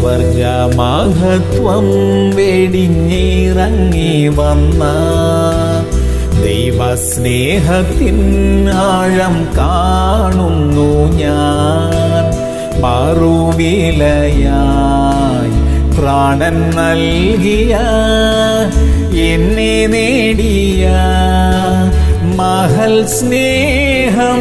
സ്വർഗമഹത്വം വെടിഞ്ഞിറങ്ങി വന്ന ദൈവസ്നേഹത്തിൻ ആഴം കാണുന്നു ഞാൻ മറുവിലയായി പ്രാണൻ നൽകിയ എന്നെ നേടിയ മഹൽ സ്നേഹം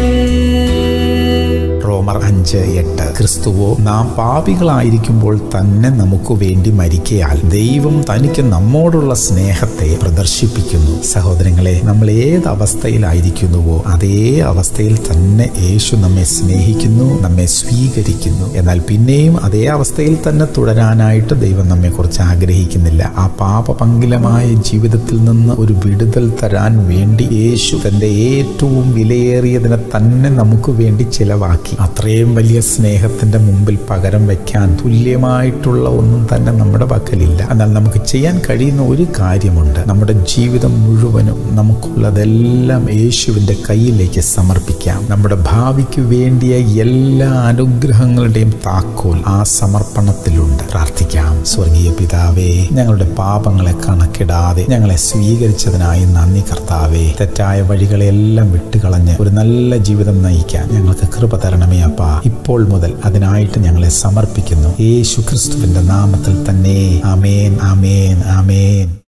റോമർ അഞ്ച് എട്ട് ക്രിസ്തുവോ നാം പാപികളായിരിക്കുമ്പോൾ തന്നെ നമുക്ക് വേണ്ടി മരിക്കയാൽ ദൈവം തനിക്ക് നമ്മോടുള്ള സ്നേഹത്തെ പ്രദർശിപ്പിക്കുന്നു സഹോദരങ്ങളെ നമ്മൾ ഏത് അവസ്ഥയിലായിരിക്കുന്നുവോ അതേ അവസ്ഥയിൽ തന്നെ യേശു നമ്മെ സ്നേഹിക്കുന്നു നമ്മെ സ്വീകരിക്കുന്നു എന്നാൽ പിന്നെയും അതേ അവസ്ഥയിൽ തന്നെ തുടരാനായിട്ട് ദൈവം നമ്മെ കുറിച്ച് ആഗ്രഹിക്കുന്നില്ല ആ പാപപങ്കിലമായ ജീവിതത്തിൽ നിന്ന് ഒരു വിടുതൽ തരാൻ വേണ്ടി യേശു തന്റെ ഏറ്റവും വിലയേറിയതിനെ തന്നെ നമുക്ക് വേണ്ടി ചിലവാക്കി അത്രയും വലിയ സ്നേഹത്തിന്റെ മുമ്പിൽ പകരം വെക്കാൻ തുല്യമായിട്ടുള്ള ഒന്നും തന്നെ നമ്മുടെ പക്കലില്ല എന്നാൽ നമുക്ക് ചെയ്യാൻ കഴിയുന്ന ഒരു കാര്യമുണ്ട് നമ്മുടെ ജീവിതം മുഴുവനും നമുക്കുള്ളതെല്ലാം യേശുവിന്റെ കയ്യിലേക്ക് സമർപ്പിക്കാം നമ്മുടെ ഭാവിക്ക് വേണ്ടിയ എല്ലാ അനുഗ്രഹങ്ങളുടെയും താക്കോൽ ആ സമർപ്പണത്തിലുണ്ട് പ്രാർത്ഥിക്കാം സ്വർഗീയ പിതാവേ ഞങ്ങളുടെ പാപങ്ങളെ കണക്കിടാതെ ഞങ്ങളെ സ്വീകരിച്ചതിനായി നന്ദി കർത്താവേ തെറ്റായ വഴികളെല്ലാം വിട്ടുകളഞ്ഞ് ഒരു നല്ല ജീവിതം നയിക്കാൻ ഞങ്ങൾക്ക് കൃപ തരണമേ അപ്പ ഇപ്പോൾ മുതൽ അതിനായിട്ട് ഞങ്ങളെ സമർപ്പിക്കുന്നു യേശു ക്രിസ്തുവിന്റെ നാമത്തിൽ തന്നെ ആമേൻ ആമേൻ ആമേൻ